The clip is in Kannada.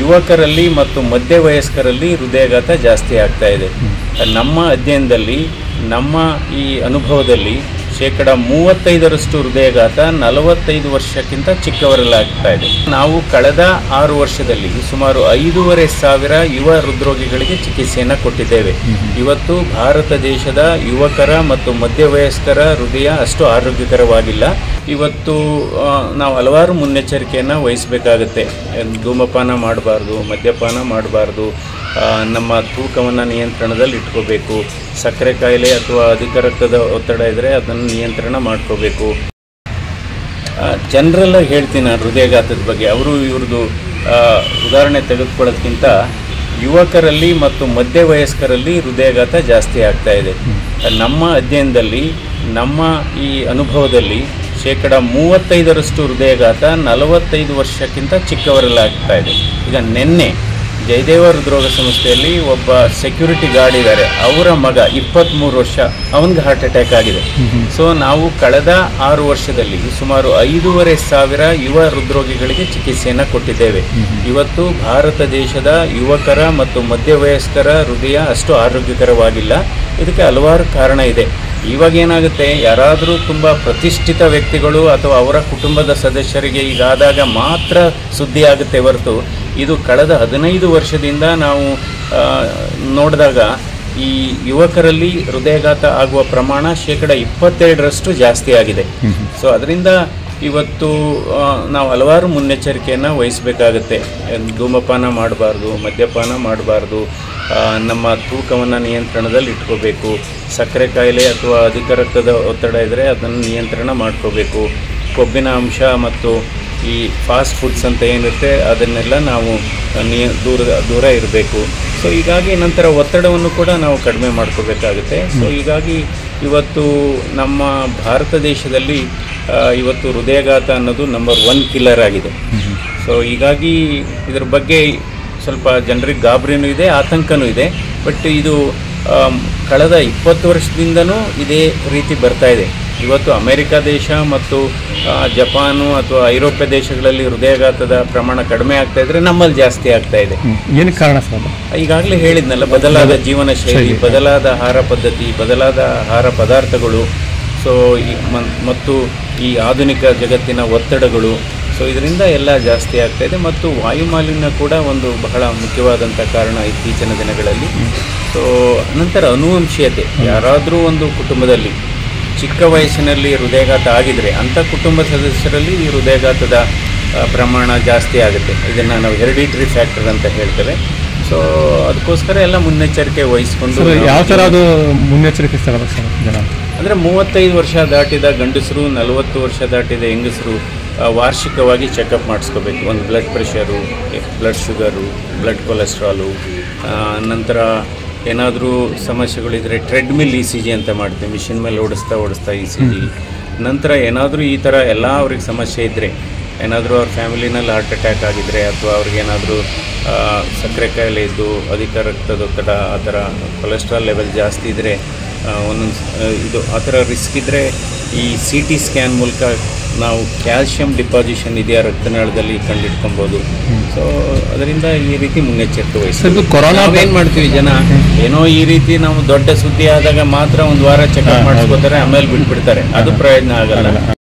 ಯುವಕರಲ್ಲಿ ಮತ್ತು ಮಧ್ಯವಯಸ್ಕರಲ್ಲಿ ಹೃದಯಾಘಾತ ಜಾಸ್ತಿ ಆಗ್ತಾ ಇದೆ ನಮ್ಮ ಅಧ್ಯಯನದಲ್ಲಿ ನಮ್ಮ ಈ ಅನುಭವದಲ್ಲಿ ಶೇಕಡ ಮೂವತ್ತೈದರಷ್ಟು ಹೃದಯಾಘಾತ ನಲವತ್ತೈದು ವರ್ಷಕ್ಕಿಂತ ಚಿಕ್ಕವರಲ್ಲಿ ಆಗ್ತಾ ಇದೆ ನಾವು ಕಳೆದ ಆರು ವರ್ಷದಲ್ಲಿ ಸುಮಾರು ಐದೂವರೆ ಸಾವಿರ ಯುವ ಹೃದ್ರೋಗಿಗಳಿಗೆ ಚಿಕಿತ್ಸೆಯನ್ನು ಕೊಟ್ಟಿದ್ದೇವೆ ಇವತ್ತು ಭಾರತ ದೇಶದ ಯುವಕರ ಮತ್ತು ಮಧ್ಯವಯಸ್ಕರ ಹೃದಯ ಅಷ್ಟು ಆರೋಗ್ಯಕರವಾಗಿಲ್ಲ ಇವತ್ತು ಆ, ನಾವು ಹಲವಾರು ಮುನ್ನೆಚ್ಚರಿಕೆಯನ್ನು ವಹಿಸಬೇಕಾಗುತ್ತೆ ಧೂಮಪಾನ ಮಾಡಬಾರ್ದು ಮದ್ಯಪಾನ ಮಾಡಬಾರ್ದು ನಮ್ಮ ತೂಕವನ್ನು ನಿಯಂತ್ರಣದಲ್ಲಿ ಇಟ್ಕೋಬೇಕು ಸಕ್ಕರೆ ಕಾಯಿಲೆ ಅಥವಾ ಅಧಿಕ ರಕ್ತದ ಒತ್ತಡ ಇದ್ದರೆ ಅದನ್ನು ನಿಯಂತ್ರಣ ಮಾಡ್ಕೋಬೇಕು ಜನರಲ್ಲ ಹೇಳ್ತೀನಿ ನಾನು ಹೃದಯಾಘಾತದ ಬಗ್ಗೆ ಅವರು ಇವ್ರದ್ದು ಆ, ಉದಾಹರಣೆ ತೆಗೆದುಕೊಳ್ಳೋದಕ್ಕಿಂತ ಯುವಕರಲ್ಲಿ ಮತ್ತು ಮಧ್ಯವಯಸ್ಕರಲ್ಲಿ ಹೃದಯಾಘಾತ ಜಾಸ್ತಿ ಆಗ್ತಾ ಇದೆ ನಮ್ಮ ಅಧ್ಯಯನದಲ್ಲಿ ನಮ್ಮ ಈ ಅನುಭವದಲ್ಲಿ ಶೇಕಡ ಮೂವತ್ತೈದರಷ್ಟು ಹೃದಯಾಘಾತ ನಲವತ್ತೈದು ವರ್ಷಕ್ಕಿಂತ ಚಿಕ್ಕವರಲ್ಲಿ ಆಗ್ತಾ ಇದೆ ಈಗ ನಿನ್ನೆ ಜಯದೇವ ಹೃದ್ರೋಗ ಸಂಸ್ಥೆಯಲ್ಲಿ ಒಬ್ಬ ಸೆಕ್ಯೂರಿಟಿ ಗಾರ್ಡ್ ಇದ್ದಾರೆ ಅವರ ಮಗ ಇಪ್ಪತ್ತ್ಮೂರು ವರ್ಷ ಅವನಿಗೆ ಹಾರ್ಟ್ ಅಟ್ಯಾಕ್ ಆಗಿದೆ ಸೊ ನಾವು ಕಳೆದ ಆರು ವರ್ಷದಲ್ಲಿ ಸುಮಾರು ಐದೂವರೆ ಸಾವಿರ ಯುವ ಹೃದ್ರೋಗಿಗಳಿಗೆ ಚಿಕಿತ್ಸೆಯನ್ನು ಕೊಟ್ಟಿದ್ದೇವೆ ಇವತ್ತು ಭಾರತ ದೇಶದ ಯುವಕರ ಮತ್ತು ಮಧ್ಯವಯಸ್ಕರ ಹೃದಯ ಅಷ್ಟು ಆರೋಗ್ಯಕರವಾಗಿಲ್ಲ ಇದಕ್ಕೆ ಹಲವಾರು ಕಾರಣ ಇದೆ ಇವಾಗ ಏನಾಗುತ್ತೆ ಯಾರಾದರೂ ತುಂಬ ಪ್ರತಿಷ್ಠಿತ ವ್ಯಕ್ತಿಗಳು ಅಥವಾ ಅವರ ಕುಟುಂಬದ ಸದಸ್ಯರಿಗೆ ಈಗಾದಾಗ ಮಾತ್ರ ಸುದ್ದಿ ಆಗುತ್ತೆ ಹೊರತು ಇದು ಕಳೆದ ಹದಿನೈದು ವರ್ಷದಿಂದ ನಾವು ಆ, ನೋಡಿದಾಗ ಈ ಯುವಕರಲ್ಲಿ ಹೃದಯಾಘಾತ ಆಗುವ ಪ್ರಮಾಣ ಶೇಕಡ ಇಪ್ಪತ್ತೆರಡರಷ್ಟು ಜಾಸ್ತಿ ಆಗಿದೆ ಸೊ ಅದರಿಂದ ಇವತ್ತು ಆ, ನಾವು ಹಲವಾರು ಮುನ್ನೆಚ್ಚರಿಕೆಯನ್ನು ವಹಿಸಬೇಕಾಗುತ್ತೆ ಧೂಮಪಾನ ಮಾಡಬಾರ್ದು ಮದ್ಯಪಾನ ಮಾಡಬಾರ್ದು ನಮ್ಮ ತೂಕವನ್ನು ನಿಯಂತ್ರಣದಲ್ಲಿ ಇಟ್ಕೋಬೇಕು ಸಕ್ಕರೆ ಕಾಯಿಲೆ ಅಥವಾ ಅಧಿಕ ರಕ್ತದ ಒತ್ತಡ ಇದ್ದರೆ ಅದನ್ನು ನಿಯಂತ್ರಣ ಮಾಡ್ಕೋಬೇಕು ಕೊಬ್ಬಿನ ಅಂಶ ಮತ್ತು ಈ ಫಾಸ್ಟ್ ಫುಡ್ಸ್ ಅಂತ ಏನಿರುತ್ತೆ ಅದನ್ನೆಲ್ಲ ನಾವು ನಿಯ ದೂರ ದೂರ ಇರಬೇಕು ಸೊ ಹೀಗಾಗಿ ನಂತರ ಒತ್ತಡವನ್ನು ಕೂಡ ನಾವು ಕಡಿಮೆ ಮಾಡ್ಕೋಬೇಕಾಗುತ್ತೆ ಸೊ ಹೀಗಾಗಿ ಇವತ್ತು ನಮ್ಮ ಭಾರತ ದೇಶದಲ್ಲಿ ಆ, ಇವತ್ತು ಹೃದಯಾಘಾತ ಅನ್ನೋದು ನಂಬರ್ ಒನ್ ಕಿಲ್ಲರ್ ಆಗಿದೆ ಸೊ ಹೀಗಾಗಿ ಇದ್ರ ಬಗ್ಗೆ ಸ್ವಲ್ಪ ಜನರಿಗೆ ಗಾಬರಿನೂ ಇದೆ ಆತಂಕನೂ ಇದೆ ಬಟ್ ಇದು ಆಮ್, ಕಳೆದ ಇಪ್ಪತ್ತು ವರ್ಷದಿಂದನೂ ಇದೇ ರೀತಿ ಬರ್ತಾ ಇದೆ ಇವತ್ತು ಅಮೆರಿಕ ದೇಶ ಮತ್ತು ಆ, ಜಪಾನು ಅಥವಾ ಐರೋಪ್ಯ ದೇಶಗಳಲ್ಲಿ ಹೃದಯಾಘಾತದ ಪ್ರಮಾಣ ಕಡಿಮೆ ಆಗ್ತಾ ಇದ್ರೆ ನಮ್ಮಲ್ಲಿ ಜಾಸ್ತಿ ಆಗ್ತಾ ಇದೆ ಏನಕ್ಕೆ ಕಾರಣ ಸರ್ ಅದು? ಈಗಾಗಲೇ ಹೇಳಿದ್ನಲ್ಲ ಬದಲಾದ ಜೀವನ ಶೈಲಿ ಬದಲಾದ ಆಹಾರ ಪದ್ಧತಿ ಬದಲಾದ ಆಹಾರ ಪದಾರ್ಥಗಳು ಸೊ ಈ ಮ- ಮತ್ತು ಈ ಆಧುನಿಕ ಜಗತ್ತಿನ ಒತ್ತಡಗಳು ಸೊ ಇದರಿಂದ ಎಲ್ಲ ಜಾಸ್ತಿ ಆಗ್ತಾ ಇದೆ ಮತ್ತು ವಾಯುಮಾಲಿನ್ಯ ಕೂಡ ಒಂದು ಬಹಳ ಮುಖ್ಯವಾದಂಥ ಕಾರಣ ಇತ್ತೀಚಿನ ದಿನಗಳಲ್ಲಿ ಸೊ ನಂತರ ಅನುವಂಶೀಯತೆ ಯಾರಾದರೂ ಒಂದು ಕುಟುಂಬದಲ್ಲಿ ಚಿಕ್ಕ ವಯಸ್ಸಿನಲ್ಲಿ ಹೃದಯಾಘಾತ ಆಗಿದರೆ ಅಂಥ ಕುಟುಂಬ ಸದಸ್ಯರಲ್ಲಿ ಈ ಹೃದಯಾಘಾತದ ಆ, ಪ್ರಮಾಣ ಜಾಸ್ತಿ ಆಗುತ್ತೆ ಇದನ್ನು ನಾವು ಹೆರಿಡಿಟ್ರಿ ಫ್ಯಾಕ್ಟರ್ ಅಂತ ಹೇಳ್ತೇವೆ ಸೊ ಅದಕ್ಕೋಸ್ಕರ ಎಲ್ಲ ಮುನ್ನೆಚ್ಚರಿಕೆ ವಹಿಸ್ಕೊಂಡು ಸರ್ ನಾವು- ಯಾವ ಥರ ಅದು ಮುನ್ನೆಚ್ಚರಿಕೆ ತಗೋಬೇಕು ಸರ್ ಜನ ಅಂದರೆ ಮೂವತ್ತೈದು ವರ್ಷ ದಾಟಿದ ಗಂಡಸರು ನಲವತ್ತು ವರ್ಷ ದಾಟಿದ ಹೆಂಗಸರು ಆ, ವಾರ್ಷಿಕವಾಗಿ ಚೆಕಪ್ ಮಾಡಿಸ್ಕೋಬೇಕು ಒಂದು blood pressure blood sugar blood cholesterol ಆ, ನಂತರ ಏನಾದರೂ ಸಮಸ್ಯೆಗಳಿದ್ರೆ ಟ್ರೆಡ್ಮಿಲ್ ಇ ಸಿ ಜಿ ಅಂತ ಮಾಡ್ತೀವಿ ಮಿಷಿನ್ ಮೇಲೆ ಓಡಿಸ್ತಾ ಓಡಿಸ್ತಾ ಇ ಸಿ ಜಿ ನಂತರ ಏನಾದರೂ ಈ ಥರ ಎಲ್ಲ ಅವ್ರಿಗೆ ಸಮಸ್ಯೆ ಇದ್ದರೆ ಏನಾದರೂ ಅವ್ರ ಫ್ಯಾಮಿಲಿನಲ್ಲಿ ಹಾರ್ಟ್ ಅಟ್ಯಾಕ್ ಆಗಿದ್ದರೆ ಅಥವಾ ಅವ್ರಿಗೇನಾದರೂ ಸಕ್ಕರೆ ಕಾಯಿಲೆ ಇದ್ದು ಅಧಿಕ ರಕ್ತದೊತ್ತಡ ಆ ಥರ ಕೊಲೆಸ್ಟ್ರಾಲ್ ಲೆವೆಲ್ ಜಾಸ್ತಿ ಇದ್ದರೆ ಒಂದೊಂದು ಇದು ಆ ಥರ ರಿಸ್ಕ್ ಇದ್ದರೆ ಈ ಸಿ ಟಿ ಸ್ಕ್ಯಾನ್ ಮೂಲಕ ನಾವು ಕ್ಯಾಲ್ಶಿಯಂ ಡಿಪಾಸಿಷನ್ ಇದೆಯಾ ರಕ್ತನಾಳದಲ್ಲಿ ಕಂಡಿಡ್ಕೊಬೋದು ಸೊ ಅದರಿಂದ ಈ ರೀತಿ ಮುನ್ನೆಚ್ಚರಿಕೆ ಸರ್ ವಹಿಸ್ತೀವಿ ಇದು ಕೊರೋನಾ ನಾವೇನು ಮಾಡ್ತೀವಿ ಜನ ಏನೋ ಈ ರೀತಿ ನಾವು ದೊಡ್ಡ ಸುದ್ದಿ ಆದಾಗ ಮಾತ್ರ ಒಂದು ವಾರ ಚೆಕಪ್ ಮಾಡಿಸ್ಕೋತಾರೆ ಆಮೇಲೆ ಬಿಟ್ಬಿಡ್ತಾರೆ ಅದು ಪ್ರಯೋಜನ ಆಗಲ್ಲ